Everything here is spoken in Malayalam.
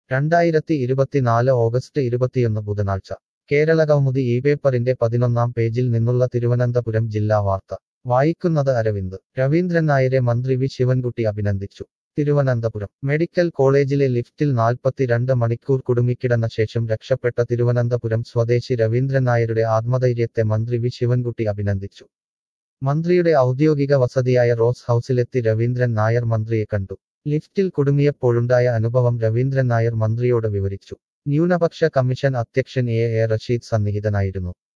രണ്ടായിരത്തി ഇരുപത്തിനാല് ഓഗസ്റ്റ് ഇരുപത്തിയൊന്ന് ബുധനാഴ്ച കേരള കൗമുദി ഈ പേപ്പറിന്റെ പതിനൊന്നാം പേജിൽ നിന്നുള്ള തിരുവനന്തപുരം ജില്ലാ വാർത്ത വായിക്കുന്നത് അരവിന്ദ് രവീന്ദ്രൻ നായരെ മന്ത്രി വി ശിവൻകുട്ടി അഭിനന്ദിച്ചു തിരുവനന്തപുരം മെഡിക്കൽ കോളേജിലെ ലിഫ്റ്റിൽ നാൽപ്പത്തിരണ്ട് മണിക്കൂർ കുടുങ്ങിക്കിടന്ന ശേഷം രക്ഷപ്പെട്ട തിരുവനന്തപുരം സ്വദേശി രവീന്ദ്രൻ നായരുടെ ആത്മധൈര്യത്തെ മന്ത്രി വി ശിവൻകുട്ടി അഭിനന്ദിച്ചു മന്ത്രിയുടെ ഔദ്യോഗിക വസതിയായ റോസ് ഹൌസിലെത്തി രവീന്ദ്രൻ നായർ മന്ത്രിയെ കണ്ടു ലിഫ്റ്റിൽ കുടുങ്ങിയപ്പോഴുണ്ടായ അനുഭവം രവീന്ദ്രൻ നായർ മന്ത്രിയോട് വിവരിച്ചു ന്യൂനപക്ഷ കമ്മീഷൻ അധ്യക്ഷൻ എ എ റഷീദ് സന്നിഹിതനായിരുന്നു